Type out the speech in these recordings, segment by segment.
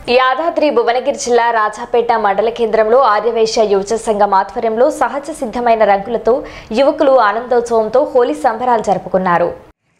యాదాద్రి భువనగిరి జిల్లా రాజాపేట మండల కేంద్రంలో ఆర్యవైశ్య యువజ సంఘం ఆధ్వర్యంలో సహజ సిద్ధమైన రంగులతో యువకులు ఆనందోత్సవంతో హోలీ సంబరాలు జరుపుకున్నారు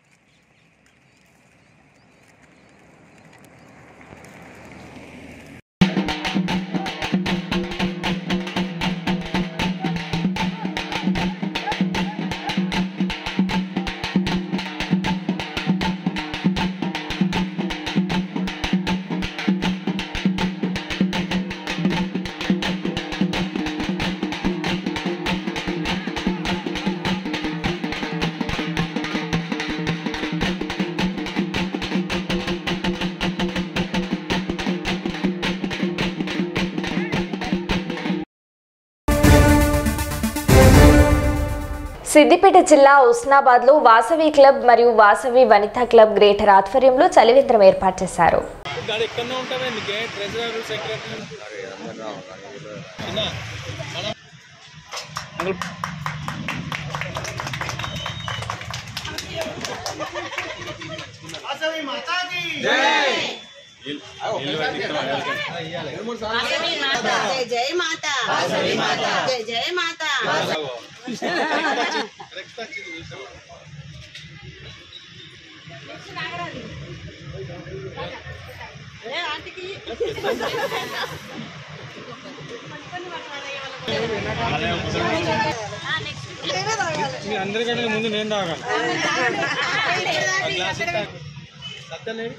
సిద్దిపేట జిల్లా ఉస్నాబాద్ లో వాసవి క్లబ్ మరియు వాసవి వనితా క్లబ్ గ్రేటర్ ఆధ్వర్యంలో చలివేంద్రం ఏర్పాటు చేశారు గాడి ఎక్కడనే ఉంటావే నీకే ట్రెజరర్ సెక్రటరీ చిన్న మనం అంకుల్ జై జై మాత జై జై మాత మీ అందరికంటే ముందు నేను తాగాలి ఆ గ్లాస్ ఇస్తా. సత్తలేవి?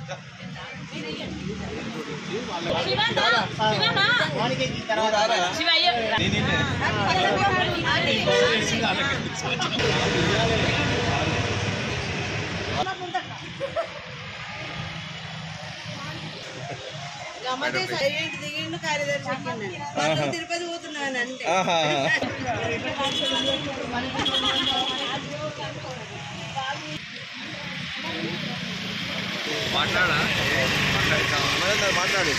నేనే. గమ్మతే సైలెంట్ దిగిండు కార్యదర్శి ఎక్కిండు. మొత్తం తిరుపతి పోతున్నాను అంటే ఆహా. మాట్లాడా మాట్లాడు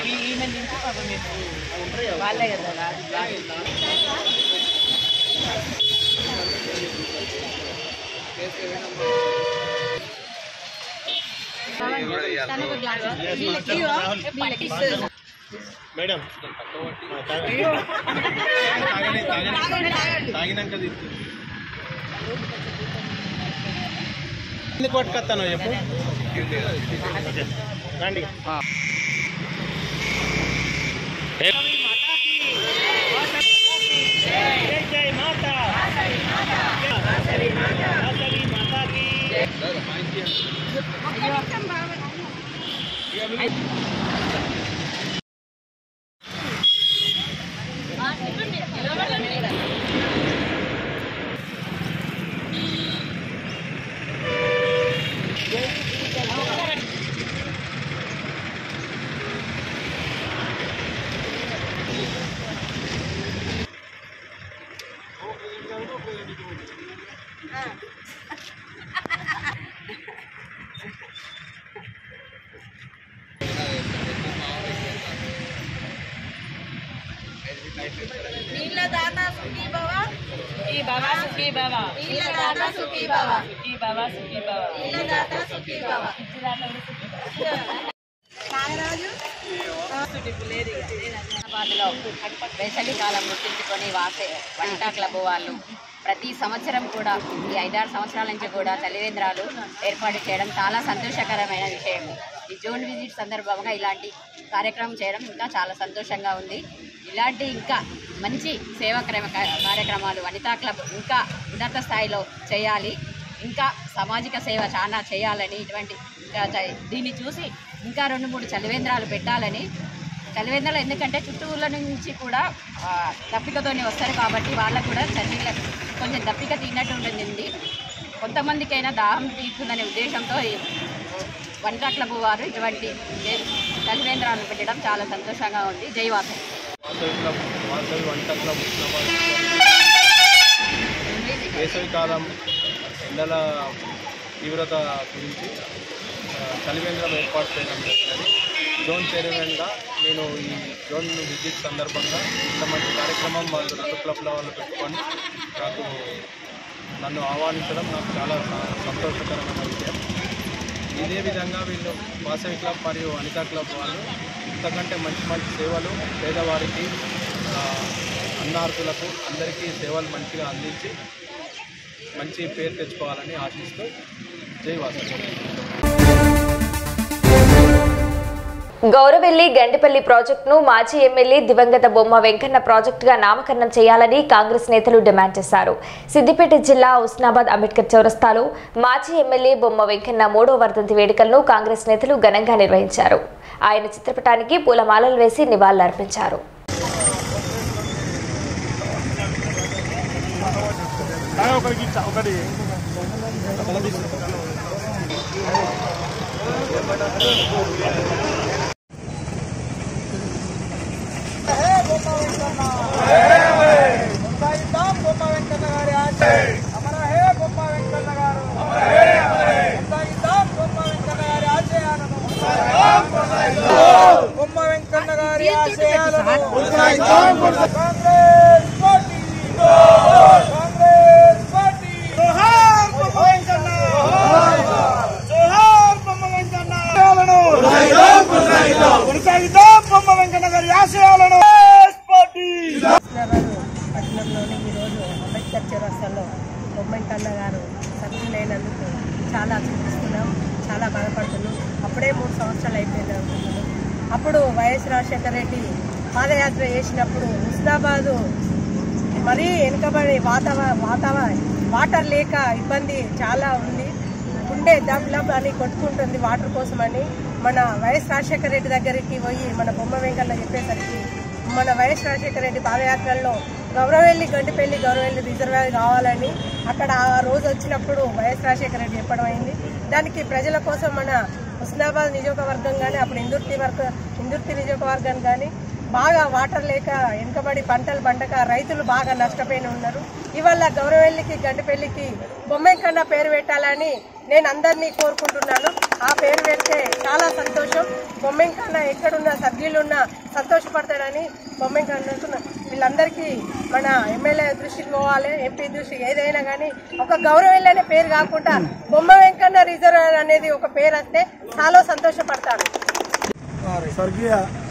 మేడం తాగండి తాగండి తాగినాక తీసుకో ఎందుకు పట్టుకొస్తాను చెప్పు రండి నీళ్ళ దాత సుఖీ భవ ఈ బాబా సుఖీ బాబా నీళ్ళ దాత సుఖీ భవ ఈ బాబా సుఖీ బాబా నీళ్ళ దాత సుఖీ భవ నాగరాజు హైదరాబాద్లో వేసవి కాలం గుర్తించుకొని వాసే వనితా క్లబ్ వాళ్ళు ప్రతి సంవత్సరం కూడా ఈ ఐదారు సంవత్సరాల నుంచి కూడా చలివేంద్రాలు ఏర్పాటు చేయడం చాలా సంతోషకరమైన విషయం ఈ జూన్ విజిట్ సందర్భంగా ఇలాంటి కార్యక్రమం చేయడం ఇంకా చాలా సంతోషంగా ఉంది ఇలాంటి ఇంకా మంచి సేవా క్రమ కార్యక్రమాలు వనితా క్లబ్ ఇంకా ఉన్నత స్థాయిలో చేయాలి ఇంకా సామాజిక సేవ చాలా చేయాలని ఇటువంటి ఇంకా చ- దీన్ని చూసి ఇంకా రెండు మూడు చలివేంద్రాలు పెట్టాలని చలివేంద్రాలు ఎందుకంటే చుట్టూళ్ళ నుంచి కూడా ఆ, దప్పికతోనే వస్తారు కాబట్టి వాళ్ళకు కూడా చలిలో కొంచెం దప్పిక తిన్నట్టు ఉంటుంది కొంతమందికైనా దాహం తీరుతుందనే ఉద్దేశంతో ఈ వనితా క్లబ్ వారు ఇటువంటి చే- చలివేంద్రాలు పెట్టడం చాలా సంతోషంగా ఉంది జైవాసం వాసవి క్లబ్ వాసవి వంట క్లబ్ ఉస్మానాబాద్ వేసవి కాలం ఎండల తీవ్రత గురించి ఆ, చలివేంద్రం ఏర్పాటు చేయడం జరిగినది జోన్ చైర్మన్గా నేను ఈ జోన్ విజిట్ సందర్భంగా ఇంత మంచి కార్యక్రమం వాళ్ళు రెండు క్లబ్ల వాళ్ళు పెట్టుకొని నాకు నన్ను ఆహ్వానించడం నాకు చాలా స- సంతోషకరమైన విషయం ఇదే విధంగా వీళ్ళు వాసవి క్లబ్ మరియు అనితా క్లబ్ వాళ్ళు ఇంతకంటే మంచి మంచి సేవలు పేదవారికి ఆ, అన్నార్థులకు అందరికీ సేవలు మంచిగా అందించి మంచి పేరు తెచ్చుకోవాలని ఆశిస్తూ జై వాసవి గౌరవెల్లి గండిపల్లి ప్రాజెక్టును మాజీ ఎమ్మెల్యే దివంగత బొమ్మ వెంకన్న ప్రాజెక్టుగా నామకరణం చేయాలని కాంగ్రెస్ నేతలు డిమాండ్ చేశారు సిద్దిపేట జిల్లా ఉస్నాబాద్ అంబేద్కర్ చౌరస్తాలో మాజీ ఎమ్మెల్యే బొమ్మ వెంకన్న మూడో వర్ధంతి వేడుకలను కాంగ్రెస్ నేతలు ఘనంగా నిర్వహించారు ఆయన చిత్రపటానికి పూలమాలలు వేసి నివాళులర్పించారు బొమ్మ వెంకన్న గారి ఆశయాలను కాంగ్రెస్ పార్టీ కాంగ్రెస్ పార్టీ జోహార్ బొమ్మ వెంకన్న జోహార్ బొమ్మ వెంకన్న ఆశయాలను కొనసాగిద్దాం బొమ్మ వెంకన్న గారి ఆశయాలను కాంగ్రెస్ పార్టీ నగర్ పట్టణంలోని ఈరోజు అంబేద్కర్ చౌరస్తాలో బొమ్మంకన్న గారు సభ్యులైనందుకు చాలా చింతిస్తున్నాం చాలా బాధపడుతున్నాం అప్పుడే మూడు సంవత్సరాలు అయిపోయింది అనుకుంటున్నాం అప్పుడు వైఎస్ రాజశేఖర రెడ్డి పాదయాత్ర చేసినప్పుడు హుస్నాబాదు మరీ వెనుకబడి వాతావరణ వాతావరణ వాటర్ లేక ఇబ్బంది చాలా ఉంది ఉండే దబ్ లబ్ అని కొట్టుకుంటుంది వాటర్ కోసమని మన వైఎస్ రాజశేఖర రెడ్డి దగ్గరికి పోయి మన బొమ్మ వెంకన్న చెప్పేసరికి మన వైఎస్ రాజశేఖర రెడ్డి పాదయాత్రల్లో గౌరవెల్లి గంటిపల్లి గౌరవెల్లి రిజర్వాయర్ కావాలని అక్కడ ఆ రోజు వచ్చినప్పుడు వైఎస్ రాజశేఖర రెడ్డి చెప్పడం అయింది దానికి ప్రజల కోసం మన హుస్నాబాద్ నియోజకవర్గం కానీ అప్పుడు ఇందుర్తి వర్గ ఇందుర్తి నియోజకవర్గం కానీ బాగా వాటర్ లేక వెనుకబడి పంటలు పండక రైతులు బాగా నష్టపోయి ఉన్నారు ఇవాళ గౌరవెల్లికి గండిపెల్లికి బొమ్మెంకన్న పేరు పెట్టాలని నేను అందరినీ కోరుకుంటున్నాను ఆ పేరు పెడితే చాలా సంతోషం బొమ్మెంకన్న ఎక్కడున్నా సభ్యులున్నా సంతోషపడతాడని బొమ్మెంకన్న వీళ్ళందరికీ మన ఎమ్మెల్యే దృష్టికి పోవాలి ఎంపీ దృష్టికి ఏదైనా కానీ ఒక గౌరవెల్లి అనే పేరు కాకుండా బొమ్మ వెంకన్న రిజర్వ్ అనేది ఒక పేరు వస్తే చాలా సంతోషపడతాను స్వర్గీయ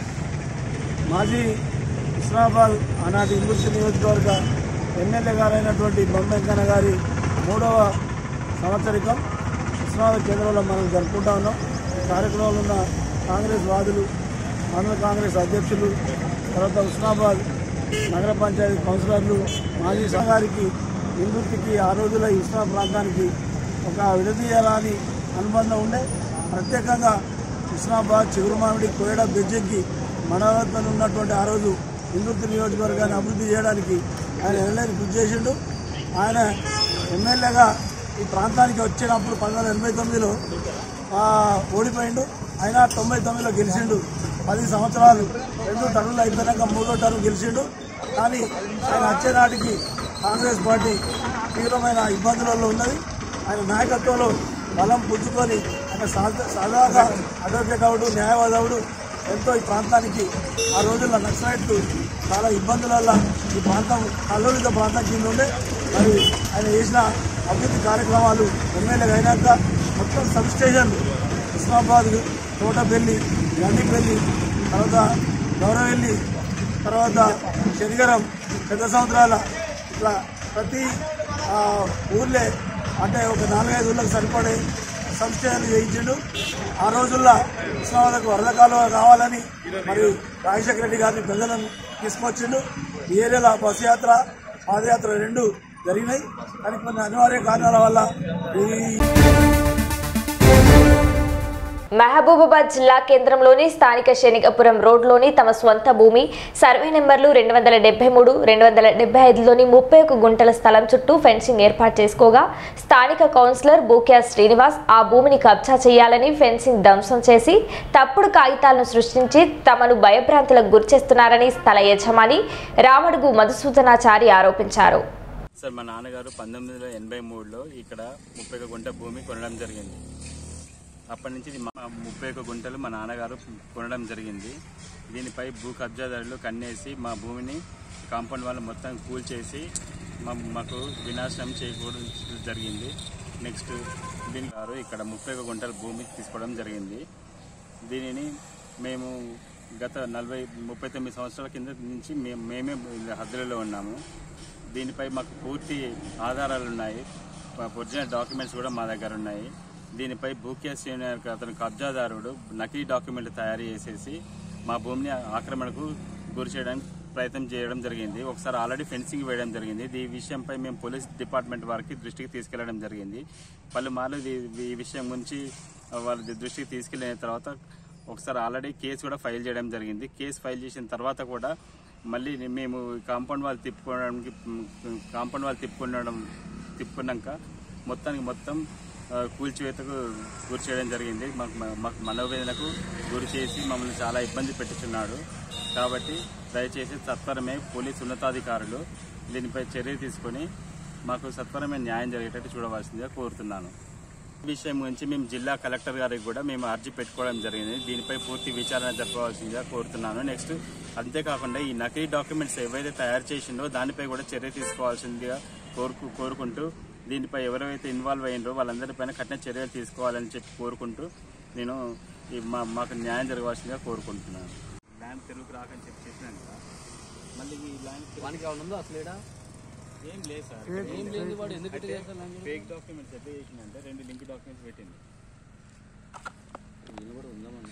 మాజీ ఇస్లామాబాద్ ఆనాటి ఇంగుర్తి నియోజకవర్గ ఎమ్మెల్యే గారైనటువంటి బొమ్మెంకన్న గారి మూడవ సంవత్సరికం ఇస్లామాబాద్ కేంద్రంలో మనం జరుపుకుంటా ఉన్నాం ఈ కార్యక్రమంలో ఉన్న కాంగ్రెస్ వాదులు మండల కాంగ్రెస్ అధ్యక్షులు తర్వాత ఉస్మాబాద్ నగర పంచాయతీ కౌన్సిలర్లు మాజీ గారికి ఇందుర్తికి ఆ రోజుల ఈ ఉస్మా ప్రాంతానికి ఒక విడదీయాలని అనుబంధం ఉండే ప్రత్యేకంగా హుస్నాబాద్ చిగురుమామిడి కోయడ బ్రిడ్జికి మనవద్ద ఉన్నటువంటి ఆ రోజు ఇందుర్తి నియోజకవర్గాన్ని అభివృద్ధి చేయడానికి ఆయన ఎమ్మెల్యేని కృషి చేసిండు ఆయన ఎమ్మెల్యేగా ఈ ప్రాంతానికి వచ్చినప్పుడు పంతొమ్మిది వందల ఎనభై తొమ్మిదిలో ఆ, ఓడిపోయిండు అయినా తొంభై తొమ్మిదిలో గెలిచిండు పది సంవత్సరాలు రెండు టర్నులు అయిపోయినాక మూడో టర్ను గెలిచిండు కానీ ఆయన వచ్చే నాటికి కాంగ్రెస్ పార్టీ తీవ్రమైన ఇబ్బందులలో ఉన్నది ఆయన నాయకత్వంలో బలం పుంజుకొని ఆయన సాధ- సాధారణ అడ్వకేట్ న్యాయవాదవుడు ఎంతో ఈ ప్రాంతానికి ఆ రోజుల్లో నక్సలైట్లు చాలా ఇబ్బందుల వల్ల ఈ ప్రాంతం కల్లోలిత ప్రాంతం కింద ఉండే మరి ఆయన చేసిన అభివృద్ధి కార్యక్రమాలు ఎమ్మెల్యేగా అయినాక మొత్తం సబ్ స్టేషన్లు ఇస్లామాబాద్ తోటపల్లి గండిపల్లి తర్వాత గౌరవెల్లి తర్వాత శనిగరం పెద్ద సముద్రాల ఇట్లా ప్రతి ఆ, ఊర్లే అంటే ఒక నాలుగైదు ఊళ్ళకి సరిపడే సంస్థలు చేయించిండు ఆ రోజుల్లో ఉస్మానాబాద్కు వరద కాలువ కావాలని మరి రాజశేఖర రెడ్డి గారిని ప్రజలను తీసుకొచ్చిండు ఈ ఏరియాలో బస్సు యాత్ర పాదయాత్ర రెండు జరిగినాయి కానీ కొన్ని అనివార్య కారణాల వల్ల ఈ మహబూబాబాద్ జిల్లా కేంద్రంలోని స్థానిక శనికపురం రోడ్లోని తమ స్వంత భూమి సర్వే నెంబర్లు రెండు వందల డెబ్బై మూడు రెండు వందల డెబ్బై ఐదులోని ముప్పై ఒక గుంటల స్థలం చుట్టూ ఫెన్సింగ్ ఏర్పాటు చేసుకోగా స్థానిక కౌన్సిలర్ బూక్యా శ్రీనివాస్ ఆ భూమిని కబ్జా చేయాలని ఫెన్సింగ్ ధ్వంసం చేసి తప్పుడు కాగితాలను సృష్టించి తమను భయభ్రాంతులకు గురిచేస్తున్నారని స్థల యజమాని రామడుగు మధుసూదనాచారి ఆరోపించారు సార్ మా నాన్నగారు పంతొమ్మిది వందల ఎనభై మూడులో ఇక్కడ ముప్పై ఒక గుంట భూమి కొనడం జరిగింది అప్పటి నుంచి ఇది మా ముప్పై ఒక గుంటలు మా నాన్నగారు కొనడం జరిగింది దీనిపై భూ కబ్జాదారులు కన్నేసి మా భూమిని కాంపౌండ్ వాళ్ళు మొత్తం కూల్చేసి మా మాకు వినాశనం చేయకూడదు జరిగింది నెక్స్ట్ దీని వారు ఇక్కడ ముప్పై ఒక గుంటల భూమి తీసుకోవడం జరిగింది దీనిని మేము గత నలభై ముప్పై తొమ్మిది సంవత్సరాల కింద నుంచి మేము మేమే హద్దులలో ఉన్నాము దీనిపై మాకు పూర్తి ఆధారాలు ఉన్నాయి ఒరిజినల్ డాక్యుమెంట్స్ కూడా మా దగ్గర ఉన్నాయి దీనిపై భూక్యా శ్రీనివాస్ అతను కబ్జాదారుడు నకిలీ డాక్యుమెంట్ తయారు చేసేసి మా భూమిని ఆక్రమణకు గురి చేయడానికి ప్రయత్నం చేయడం జరిగింది ఒకసారి ఆల్రెడీ ఫెన్సింగ్ వేయడం జరిగింది ఈ విషయంపై మేము పోలీస్ డిపార్ట్మెంట్ వారికి దృష్టికి తీసుకెళ్లడం జరిగింది పలుమార్లు ఈ- ఈ విషయం గురించి వాళ్ళ దృష్టికి తీసుకెళ్లిన తర్వాత ఒకసారి ఆల్రెడీ కేసు కూడా ఫైల్ చేయడం జరిగింది కేసు ఫైల్ చేసిన తర్వాత కూడా మళ్ళీ మేము కాంపౌండ్ వాళ్ళు తిప్పుకోవడానికి కాంపౌండ్ వాళ్ళు తిప్పుకునడం తిప్పుకున్నాక మొత్తానికి మొత్తం ఆ, కూల్చివేతకు గురి చేయడం జరిగింది మాకు మాకు మనోవేదనకు గురి చేసి మమ్మల్ని చాలా ఇబ్బంది పెట్టుచున్నాడు కాబట్టి దయచేసి సత్వరమే పోలీసు ఉన్నతాధికారులు దీనిపై చర్య తీసుకొని మాకు సత్వరమే న్యాయం జరిగేటట్టు చూడవలసిందిగా కోరుతున్నాను ఈ విషయం గురించి మేము జిల్లా కలెక్టర్ గారికి కూడా మేము అర్జీ పెట్టుకోవడం జరిగింది దీనిపై పూర్తి విచారణ జరపవలసిందిగా కోరుతున్నాను నెక్స్ట్ అంతేకాకుండా ఈ నకిలీ డాక్యుమెంట్స్ ఏవైతే తయారు చేసిండో దానిపై కూడా చర్య తీసుకోవాల్సిందిగా కోరుకు కోరుకుంటూ దీనిపై ఎవరైతే ఇన్వాల్వ్ అయ్యిండ్రో వాళ్ళందరిపైన కఠిన చర్యలు తీసుకోవాలని చెప్పి కోరుకుంటూ నేను ఈ మా మాకు న్యాయం జరగవలసిందిగా కోరుకుంటున్నాను ల్యాండ్ తెలుగు రాకని చెప్పి చేసినాక మళ్ళీ ఈ ల్యాండ్ వానికి ఏమైనా ఉందో అసలు ఈడ? ఏం లేదు సార్ ఏం లేదు వాడు ఎందుకు ఇట్లా చేస్తాడు లంచం? ఫేక్ డాక్యుమెంట్స్ ఎట్లా చేసిందంటే రెండు లింక్ డాక్యుమెంట్స్ పెట్టింది వీళ్ళు కూడా ఉందామని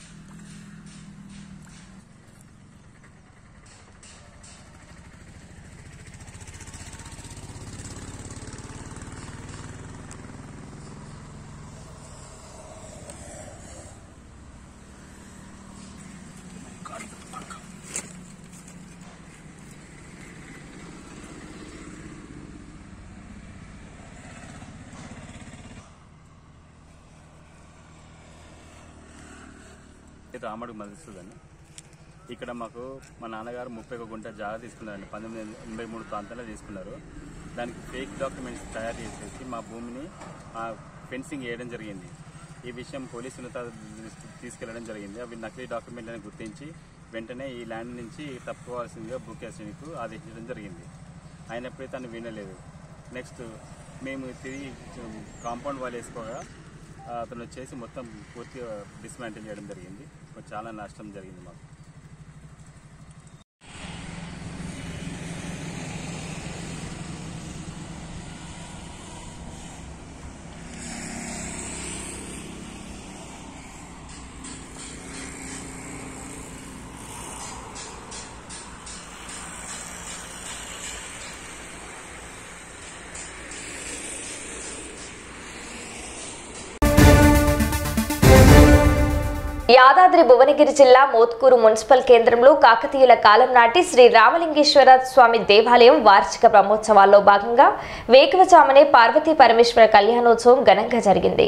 రాముడు మధుసూదన్ ఇక్కడ మాకు మా నాన్నగారు ముప్పై ఒక గుంట జాగా తీసుకున్నారండి పంతొమ్మిది వందల ఎనభై మూడు ప్రాంతాల్లో తీసుకున్నారు దానికి ఫేక్ డాక్యుమెంట్స్ తయారు చేసేసి మా భూమిని ఆ, ఫెన్సింగ్ వేయడం జరిగింది ఈ విషయం పోలీసు ఉన్నత దృష్టికి తీసుకెళ్లడం జరిగింది అవి నకిలీ డాక్యుమెంట్ అని గుర్తించి వెంటనే ఈ ల్యాండ్ నుంచి తప్పుకోవాల్సిందిగా భూకేశ్వరికి ఆదేశించడం జరిగింది అయినప్పుడే తను వినలేదు నెక్స్ట్ మేము తిరిగి కాంపౌండ్ వాల్ వేసుకోగా ఆ, అతను వచ్చేసి మొత్తం పూర్తిగా డిస్మాంటిల్ చేయడం జరిగింది చాలా నష్టం జరిగింది మాకు యాదాద్రి భువనగిరి జిల్లా మోత్కూరు మున్సిపల్ కేంద్రంలో కాకతీయుల కాలం నాటి శ్రీ రామలింగేశ్వర స్వామి దేవాలయం వార్షిక బ్రహ్మోత్సవాల్లో భాగంగా వేకువజామునే పార్వతీ పరమేశ్వర కళ్యాణోత్సవం ఘనంగా జరిగింది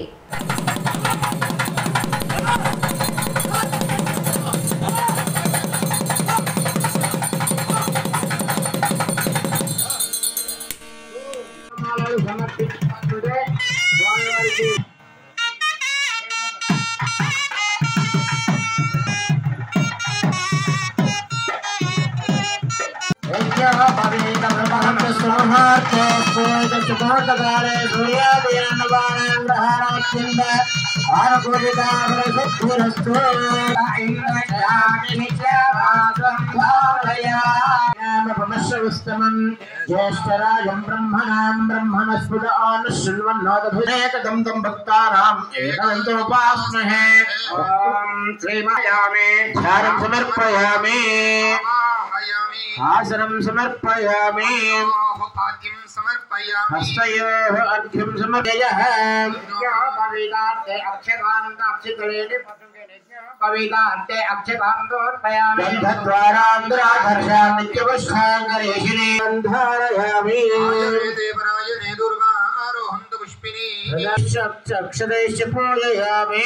జ్యేష్ఠరాజం బ్రహ్మణాం బ్రహ్మణస్ఫుట ఆనుశృణ్వన్నోదభినేకదం తం భక్తానాం ఏకదంతోపాస్మహే ఓం శ్రీమాయామి ధ్యానం సమర్పయామి ఆసనం సమర్పయామి హస్తయోః అర్ఘ్యం సమర్పయః గంధద్వారాంధ్రాధర్షాం నిత్యపుష్పాంగరేషిణి గంధారయామి అక్షరైశ్చ పూజయామి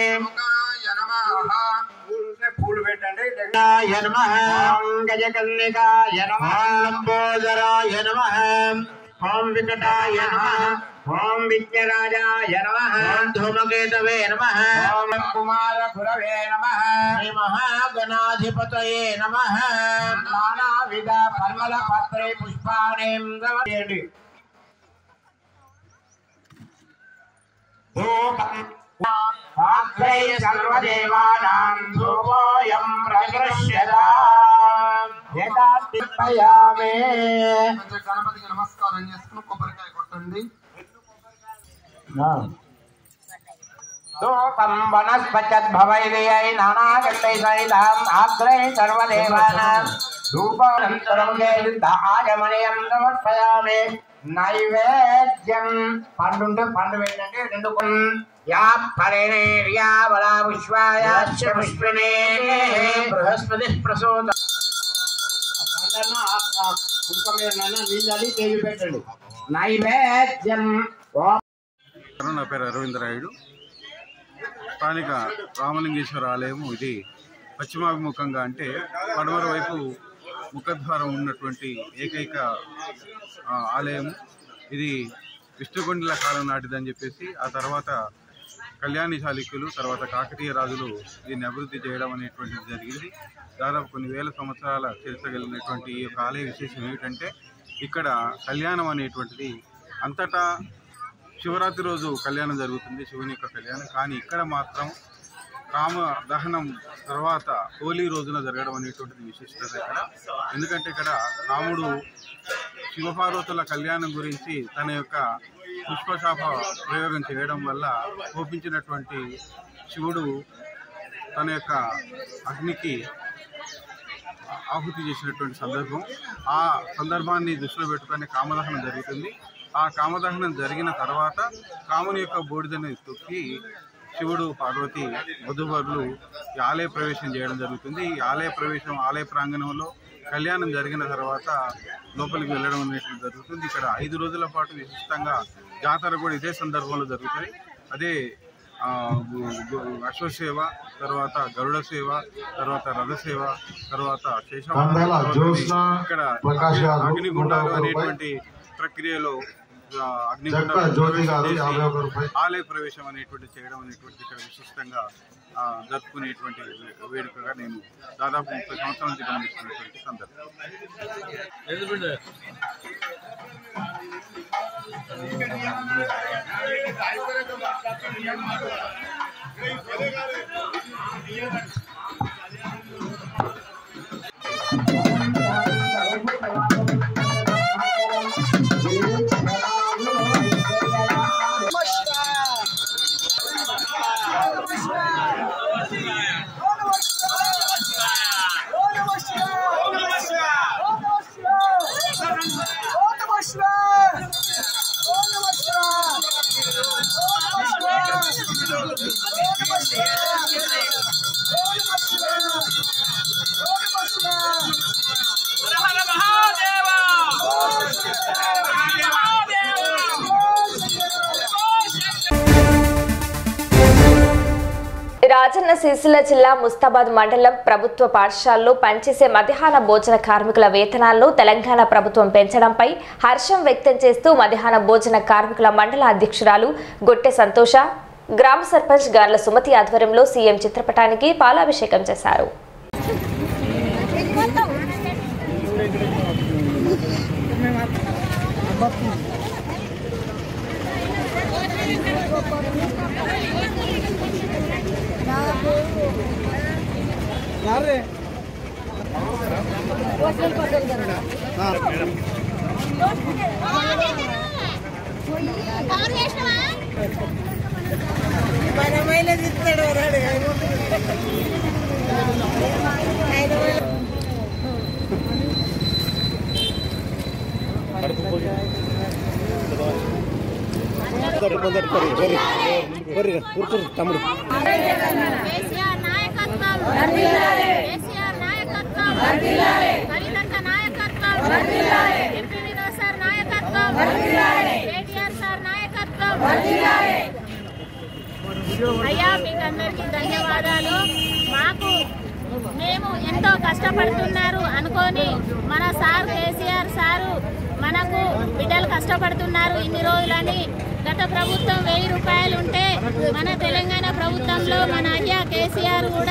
పూలు పెట్టండి నమః గజకన్నికాయ నమః లంబోదరాయ నమః ఓం వికటాయ నమః ఓం విఘ్నరాజాయ నమః ఓం ధూమకేతవే నమః ఓం కుమార గురవే నమః శ్రీ మహాగణాధిపతయే నమః నానావిధ పరిమళ పత్రే పుష్పాణి ఆగ్రై సర్వదేవానాం ధూపోయం ప్రదృశ్యతా ఏకాత్మయామే గణపతికి నమస్కారం చేసుకుని కొబ్బరికాయ కొట్టండి ధూపం వనస్పత్యద్భవైర్యై నానాగండై సహితాం ఆగ్రై సర్వదేవానాం ధూపానంతరం ఆగమనీయం సమర్పయామి నైవేద్యం పండుంటే పండు వేయండి రెండు కొన్- యా పరేణేర్యా వలా విశ్వాయాశ్చ పుష్పిణే బృహస్పతి ప్రసూత నీళ్ళని తేలి పెట్టండి నైవేద్యం ఓం నా పేరు అరవిందరాయుడు స్థానిక రామలింగేశ్వర ఆలయం ఇది పశ్చిమాభిముఖంగా అంటే పడమర వైపు ముఖద్వారం ఉన్నటువంటి ఏకైక ఆ, ఆలయం ఇది విష్ణుకొండల కాలం నాటిదని చెప్పేసి ఆ తర్వాత కళ్యాణి చాళుక్యులు తర్వాత కాకతీయ రాజులు దీన్ని అభివృద్ధి చేయడం అనేటువంటిది జరిగింది దాదాపు కొన్ని వేల సంవత్సరాల చరిత్ర కలిగినటువంటి ఈ యొక్క ఆలయ విశేషం ఏమిటంటే ఇక్కడ కళ్యాణం అనేటువంటిది అంతటా శివరాత్రి రోజు కళ్యాణం జరుగుతుంది శివుని యొక్క కళ్యాణం కానీ ఇక్కడ మాత్రం కామ దహనం తర్వాత హోలీ రోజున జరగడం అనేటువంటిది విశిష్టత ఇక్కడ ఎందుకంటే ఇక్కడ రాముడు శివపార్వతుల కళ్యాణం గురించి తన యొక్క పుష్పశాప ప్రయోగం చేయడం వల్ల కోపించినటువంటి శివుడు తన యొక్క అగ్నికి ఆహుతి చేసినటువంటి సందర్భం ఆ సందర్భాన్ని దృష్టిలో పెట్టుకుని కామదహనం జరుగుతుంది ఆ కామదహనం జరిగిన తర్వాత కాముని యొక్క బూడిదని తొక్కి శివుడు పార్వతి వధువరులు ఈ ఆలయ ప్రవేశం చేయడం జరుగుతుంది ఈ ఆలయ ప్రవేశం ఆలయ ప్రాంగణంలో కళ్యాణం జరిగిన తర్వాత లోపలికి వెళ్ళడం అనేటువంటి జరుగుతుంది ఇక్కడ ఐదు రోజుల పాటు విశిష్టంగా జాతర కూడా ఇదే సందర్భంలో జరుగుతుంది అదే ఆ, గు- గు- అశ్వసేవ తర్వాత గరుడ సేవ తర్వాత రథసేవ తర్వాత శేషవాహన మండల సేవ జ్యోత్స్న ఇక్కడ ప్రకాష్ గారు అగ్నిగుండాలు నూట ఒక్క రూపాయి. అనేటువంటి ప్రక్రియలో ఆ, అగ్నిగుండాలు జక్క జ్యోతి గారు ప్రవేశం యాభై ఒక్క చేసి రూపాయి. ఆలయ ప్రవేశం అనేటువంటి చేయడం అనేటువంటి ఇక్కడ విశిష్టంగా ఆ, జరుపుకునేటువంటి వే- వేడుకగా నేను దాదాపు ముప్పై సంవత్సరాల నుంచి గమనిస్తున్నటువంటి సందర్భం రాజన్న సిరిసిల్ల జిల్లా ముస్తాబాద్ మండలం ప్రభుత్వ పాఠశాలలో పనిచేసే మధ్యాహ్న భోజన కార్మికుల వేతనాలను తెలంగాణ ప్రభుత్వం పెంచడంపై హర్షం వ్యక్తం చేస్తూ మధ్యాహ్న భోజన కార్మికుల మండల అధ్యక్షురాలు గొట్టె సంతోష గ్రామ సర్పంచ్ గార్ల సుమతి ఆధ్వర్యంలో సీఎం చిత్రపటానికి పాలాభిషేకం చేశారు మనమైనా తిస్తాడు వరాడు ఐదు వేలు కేసీఆర్ నాయకత్వం కేసీఆర్ నాయకత్వం కవితక్క నాయకత్వం ఎంపీ వినోద్ సార్ నాయకత్వం కేటీఆర్ సార్ నాయకత్వం అయ్యా మీకు అందరికీ ధన్యవాదాలు మాకు మేము ఎంతో కష్టపడుతున్నారు అనుకొని మన సార్ కేసీఆర్ సారు మనకు బిడ్డలు కష్టపడుతున్నారు ఇన్ని రోజులని గత ప్రభుత్వం వెయ్యి రూపాయలు ఉంటే మన తెలంగాణ ప్రభుత్వంలో మన అయ్యా కేసీఆర్ కూడా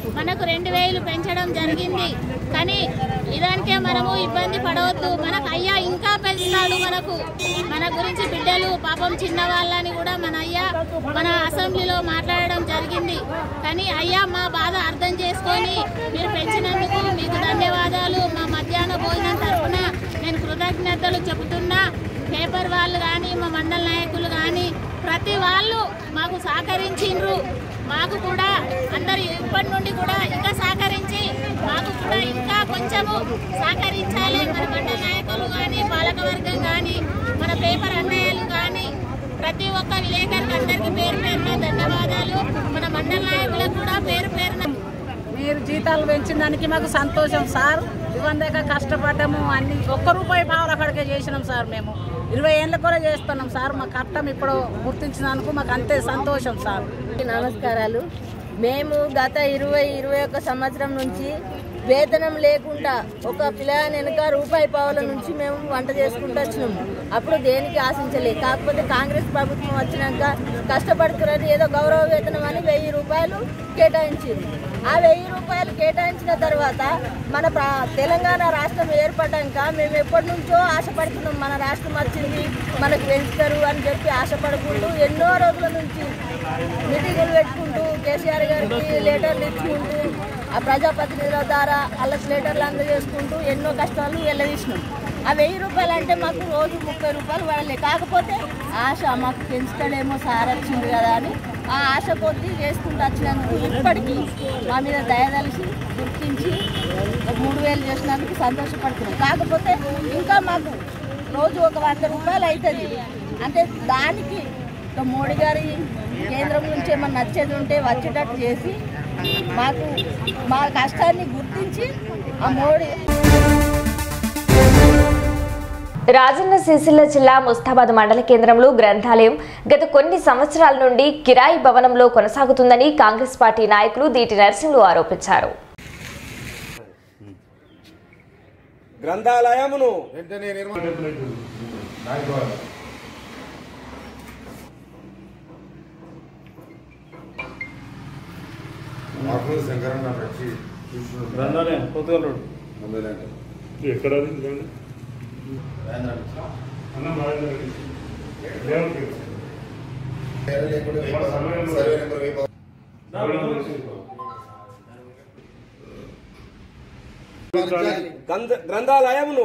మనకు రెండు వేలు పెంచడం జరిగింది కానీ ఇదానికే మనము ఇబ్బంది పడవద్దు మనకు అయ్యా ఇంకా పెంచుతాడు మనకు మన గురించి బిడ్డలు పాపం చిన్న వాళ్ళని కూడా మన అయ్యా మన అసెంబ్లీలో మాట్లాడడం జరిగింది కానీ అయ్యా మా బాధ అర్థం చేసుకొని మీరు పెంచినందుకు మీకు ధన్యవాదాలు మా మధ్యాహ్న భోజనం తరఫున నేను కృతజ్ఞతలు చెబుతున్నా పేపర్ వాళ్ళు కానీ మా మండల నాయకులు కానీ ప్రతి వాళ్ళు మాకు సహకరించిండ్రు మాకు కూడా అందరు ఇప్పటి నుండి కూడా ఇంకా సహకరించి మాకు కూడా ఇంకా కొంచెము సహకరించాలి మన మండల నాయకులు కానీ పాలకవర్గం కానీ మన పేపర్ అన్నయ్యలు కానీ ప్రతి ఒక్క విలేకరికి అందరికీ పేరు పేరున ధన్యవాదాలు మన మండల నాయకులకు కూడా పేరు పేరున మీరు జీతాలు పెంచిన దానికి మాకు సంతోషం సార్ ఇవందాక కష్టపడ్డాము అన్ని ఒక్క రూపాయి పావుల కడికే చేసినాం సార్ మేము ఇరవై ఏళ్ళ కూడా చేస్తున్నాం సార్ మా కష్టం ఇప్పుడు గుర్తించినందుకు మాకు అంతే సంతోషం సార్ నమస్కారాలు మేము గత ఇరవై ఇరవై ఒక్క సంవత్సరం నుంచి వేతనం లేకుండా ఒక పిల్లగాని వెనుక రూపాయి పావుల నుంచి మేము వంట చేసుకుంటూ వచ్చినాము అప్పుడు దేనికి ఆశించలే కాకపోతే కాంగ్రెస్ ప్రభుత్వం వచ్చినాక కష్టపడుతున్నది ఏదో గౌరవ వేతనం అని వెయ్యి రూపాయలు కేటాయించింది ఆ వెయ్యి రూపాయలు కేటాయించిన తర్వాత మన ప్రా- తెలంగాణ రాష్ట్రం ఏర్పడ్డాక మేము ఎప్పటి నుంచో ఆశపడుతున్నాం మన రాష్ట్రం వచ్చింది మనకు పెంచుతారు అని చెప్పి ఆశపడుకుంటూ ఎన్నో రోజుల నుంచి మీటింగులు పెట్టుకుంటూ కేసీఆర్ గారికి లెటర్లు ఇచ్చుకుంటూ ఆ ప్రజాప్రతినిధుల ద్వారా వాళ్ళకి లెటర్లు అందజేసుకుంటూ ఎన్నో కష్టాలు వెళ్ళదీసినాం ఆ వెయ్యి రూపాయలు అంటే మాకు రోజు ముప్పై రూపాయలు పడలే కాకపోతే ఆశ మాకు పెంచుతాడేమో సార్ వచ్చింది కదా అని ఆ ఆశ కొద్దీ చేసుకుంటూ వచ్చినందుకు ఇప్పటికీ మా మీద దయదలిసి గుర్తించి ఒక మూడు వేలు చేసినందుకు సంతోషపడుతున్నాం కాకపోతే ఇంకా మాకు రోజు ఒక వంద రూపాయలు అవుతుంది అంటే దానికి ఇక మోడీ గారి కేంద్రం నుంచి ఏమన్నా నచ్చేది ఉంటే వచ్చేటట్టు చేసి మాకు మా కష్టాన్ని గుర్తించి ఆ మోడీ రాజన్న సిరిసిల్ల జిల్లా ముస్తాబాద్ మండల కేంద్రంలో గ్రంథాలయం గత కొన్ని సంవత్సరాల నుండి కిరాయి భవనంలో కొనసాగుతుందని కాంగ్రెస్ పార్టీ నాయకులు దీటి నరసింహులు ఆరోపించారు గ్రంథాలయమును వెంటనే మాకు శంకరన్న వచ్చి గ్రంథాలయం కొత్తగా రోడ్ ఎక్కడ గ్రంథ- గ్రంథాలయమును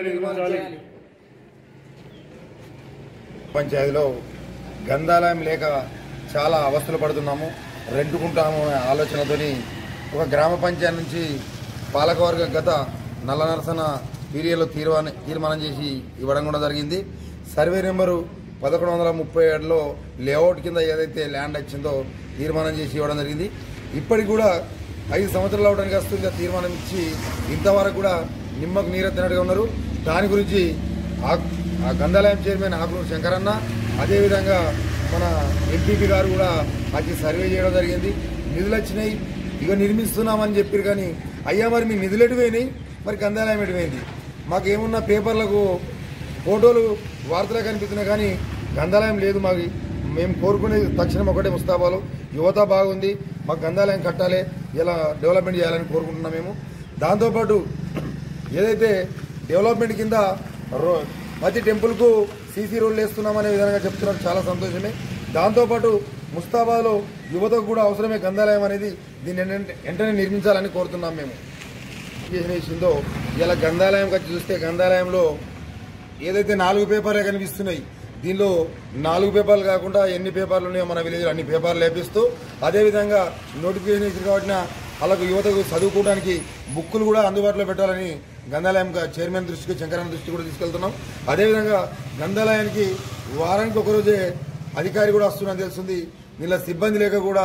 పంచాయతీలో గ్రంథాలయం లేక చాలా అవస్థలు పడుతున్నాము రెంటుకుంటాము అనే ఆలోచనతోని ఒక గ్రామ పంచాయతీ నుంచి పాలకవర్గం గత నల్ల నరసన పీరియడ్లో తీర్మానం తీర్మానం చేసి ఇవ్వడం కూడా జరిగింది సర్వే నెంబరు పదకొండు వందల ముప్పై ఏడులో లేఅవుట్ కింద ఏదైతే ల్యాండ్ వచ్చిందో తీర్మానం చేసి ఇవ్వడం జరిగింది ఇప్పటికి కూడా ఐదు సంవత్సరాలు అవడానికి వస్తుంది ఆ తీర్మానం ఇచ్చి ఇంతవరకు కూడా నిమ్మకు నీరెత్తినట్టుగా ఉన్నారు దాని గురించి ఆ- ఆ గంధాలయం చైర్మన్ ఆకులూరు శంకరన్న అదేవిధంగా మన ఎంపీపీ గారు కూడా అది సర్వే చేయడం జరిగింది నిధులు వచ్చినాయి ఇక నిర్మిస్తున్నామని చెప్పారు కానీ అయ్యా మరి మీ నిధులు ఎటుపోయినాయి మరి గంధాలయం ఎటుపోయింది మాకు ఏమున్నా పేపర్లకు ఫోటోలు వార్తలే కనిపిస్తున్నాయి కానీ గంధాలయం లేదు మాకు మేము కోరుకునేది తక్షణం ఒకటే ముస్తాబాలు యువత బాగుంది మాకు గంధాలయం కట్టాలి ఇలా డెవలప్మెంట్ చేయాలని కోరుకుంటున్నాం మేము దాంతోపాటు ఏదైతే డెవలప్మెంట్ కింద రో ప్రతి టెంపుల్కు సీసీ రోడ్లు వేస్తున్నామనే విధంగా చెప్తున్నారు చాలా సంతోషమే దాంతోపాటు ముస్తాబాద్లో యువతకు కూడా అవసరమే గంధాలయం అనేది దీన్ని వెంటనే- వెంటనే నిర్మించాలని కోరుతున్నాం మేము చేసిన విషయంలో ఇలా గంధాలయం వచ్చి చూస్తే గంధాలయంలో ఏదైతే నాలుగు పేపర్లే కనిపిస్తున్నాయి దీనిలో నాలుగు పేపర్లు కాకుండా ఎన్ని పేపర్లు ఉన్నాయో మన విలేజ్లో అన్ని పేపర్లు లేపిస్తూ అదేవిధంగా నోటిఫికేషన్ ఇచ్చిన కాబట్టి వాళ్ళకు యువతకు చదువుకోవడానికి బుక్కులు కూడా అందుబాటులో పెట్టాలని గంధాలయం చైర్మన్ దృష్టికి శంకరన్న దృష్టి కూడా తీసుకెళ్తున్నాం అదేవిధంగా గంధాలయానికి వారానికి ఒకరోజే అధికారి కూడా వస్తున్నారని తెలుస్తుంది వీళ్ళ సిబ్బంది లేక కూడా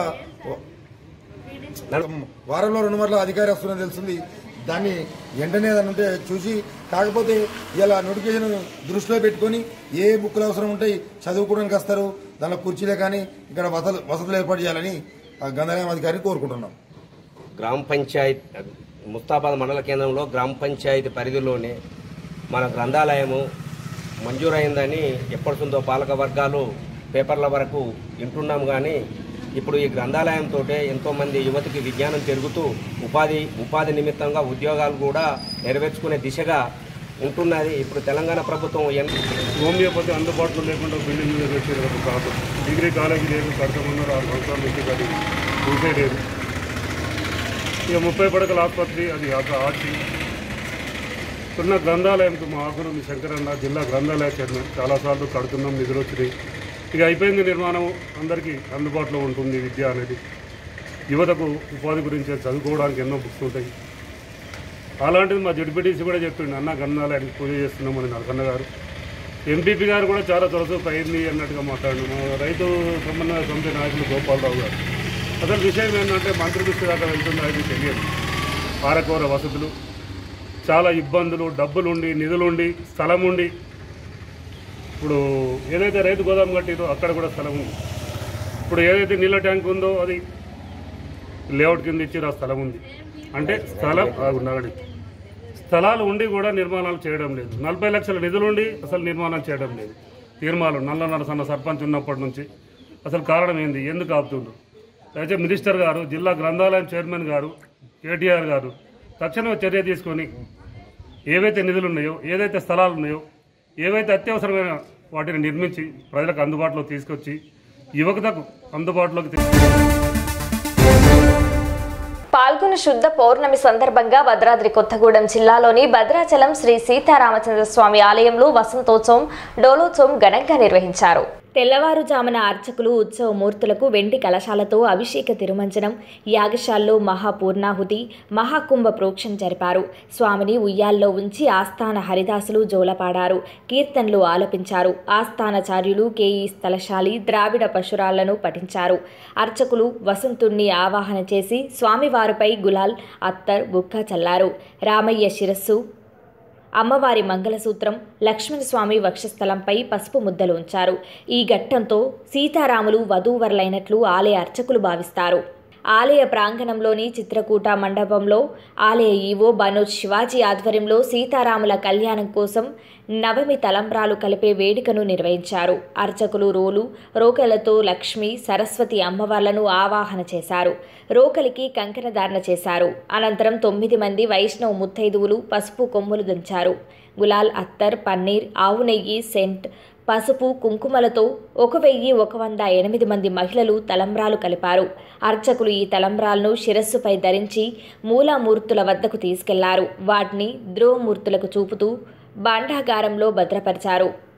వారంలో రెండు మార్లు అధికారి వస్తుందని తెలిసింది దాన్ని వెంటనే ఏదైనా ఉంటే చూసి కాకపోతే ఇలా నోటిఫికేషన్ దృష్టిలో పెట్టుకొని ఏ బుక్లు అవసరం ఉంటాయి చదువుకోవడానికి వస్తారు దానిలో కుర్చీలే కానీ ఇక్కడ వసతులు వసతులు ఏర్పాటు చేయాలని ఆ గంధాలయం అధికారిని కోరుకుంటున్నాం గ్రామ పంచాయత్ ముస్తాబాద్ మండల కేంద్రంలో గ్రామ పంచాయతీ పరిధిలోనే మన గ్రంథాలయము మంజూరైందని ఎప్పటిసుందో పాలక వర్గాలు పేపర్ల వరకు వింటున్నాం కానీ ఇప్పుడు ఈ గ్రంథాలయంతో ఎంతోమంది యువతికి విజ్ఞానం పెరుగుతూ ఉపాధి ఉపాధి నిమిత్తంగా ఉద్యోగాలు కూడా నెరవేర్చుకునే దిశగా ఉంటున్నది ఇప్పుడు తెలంగాణ ప్రభుత్వం ఎన్ హోమియోపతి అందుబాటులో లేకుండా బిల్డింగ్ మీద వచ్చేది ఒక ప్రాబ్లం డిగ్రీ కాలేజీ లేదు కడతామన్నారు ఆరు సంవత్సరాల నుంచి అది చూసే లేదు ఇక ముప్పై పడకల ఆసుపత్రి అది ఒక ఆర్చి ఉన్న గ్రంథాలయంకు మా ఆకులు మీ శంకరన్న జిల్లా గ్రంథాలయ చైర్మన్ చాలాసార్లు కడుతున్నాం నిధులు వచ్చినాయి ఇక అయిపోయింది నిర్మాణం అందరికీ అందుబాటులో ఉంటుంది విద్య అనేది యువతకు ఉపాధి గురించి చదువుకోవడానికి ఎన్నో బుక్స్ ఉంటాయి అలాంటిది మా జడ్పీటీసీ కూడా చెప్పిండు అన్న గ్రంథాలయానికి పూజ చేస్తున్నామని నరకన్న గారు ఎంపీపీ గారు కూడా చాలా త్వరసూపు అయింది అన్నట్టుగా మాట్లాడిన మా రైతు సంబంధ సమితి నాయకులు గోపాలరావు గారు అసలు విషయం ఏంటంటే మంత్రి దృష్టి దాకా వెళ్తుందో అది తెలియదు పారకూర వసతులు చాలా ఇబ్బందులు డబ్బులుండి నిధులుండి స్థలం ఉండి ఇప్పుడు ఏదైతే రైతు గోదాం కట్టిరో అక్కడ కూడా స్థలం ఉంది ఇప్పుడు ఏదైతే నీళ్ళ ట్యాంక్ ఉందో అది లేఅవుట్ కింద ఇచ్చి ఆ స్థలం ఉంది అంటే స్థలం ఉండగడి స్థలాలు ఉండి కూడా నిర్మాణాలు చేయడం లేదు నలభై లక్షల నిధులు ఉండి అసలు నిర్మాణం చేయడం లేదు తీర్మానం నల్ల నరసన్న సర్పంచ్ ఉన్నప్పటి నుంచి అసలు కారణం ఏంది ఎందుకు ఆపుతుండ్రు అయితే మినిస్టర్ గారు జిల్లా గ్రంథాలయం చైర్మన్ గారు కేటీఆర్ గారు తక్షణమే చర్య తీసుకొని ఏవైతే నిధులు ఉన్నాయో ఏదైతే స్థలాలు ఉన్నాయో ఏవైతే అత్యవసరమైన వాటిని నిర్మించి ప్రజలకు అందుబాటులో తీసుకొచ్చి యువతకు అందుబాటులోకి తీసుకు పాల్గొన శుద్ధ పౌర్ణమి సందర్భంగా భద్రాద్రి కొత్తగూడెం జిల్లాలోని భద్రాచలం శ్రీ సీతారామచంద్ర స్వామి ఆలయంలో వసంతోత్సవం డోలోత్సవం ఘనంగా నిర్వహించారు తెల్లవారుజామున అర్చకులు ఉత్సవ మూర్తులకు వెండి కలశాలతో అభిషేక తిరుమంజనం యాగశాల్లో మహాపూర్ణాహుతి మహాకుంభ ప్రోక్షం జరిపారు స్వామిని ఉయ్యాల్లో ఉంచి ఆస్థాన హరిదాసులు జోలపాడారు కీర్తనలు ఆలపించారు ఆస్థానచార్యులు కేఈ స్థలశాలి ద్రావిడ పశురాలను పఠించారు అర్చకులు వసంతుణ్ణి ఆవాహన చేసి స్వామివారిపై గులాల్ అత్తర్ బుక్క చల్లారు రామయ్య శిరస్సు అమ్మవారి మంగళసూత్రం లక్ష్మణస్వామి వక్షస్థలంపై పసుపు ముద్దలు ఉంచారు ఈ ఘట్టంతో సీతారాములు వధూవరులైనట్లు ఆలయ అర్చకులు భావిస్తారు ఆలయ ప్రాంగణంలోని చిత్రకూట మండపంలో ఆలయ ఈవో బనోజ్ శివాజీ ఆధ్వర్యంలో సీతారాముల కళ్యాణం కోసం నవమి తలంబ్రాలు కలిపే వేడుకను నిర్వహించారు అర్చకులు రోలు రోకలతో లక్ష్మి సరస్వతి అమ్మవార్లను ఆవాహన చేశారు రోకలికి కంకణధారణ చేశారు అనంతరం తొమ్మిది మంది వైష్ణవ ముత్తైదువులు పసుపు కొమ్ములు దంచారు గులాల్ అత్తర్ పన్నీర్ ఆవు నెయ్యి సెంట్ పసుపు కుంకుమలతో ఒక వెయ్యి ఒక వంద ఎనిమిది మంది మహిళలు తలంబ్రాలు కలిపారు అర్చకులు ఈ తలంబ్రాలను శిరస్సుపై ధరించి మూలామూర్తుల వద్దకు తీసుకెళ్లారు వాటిని ద్రోమూర్తులకు చూపుతూ భాండాగారంలో భద్రపరిచారు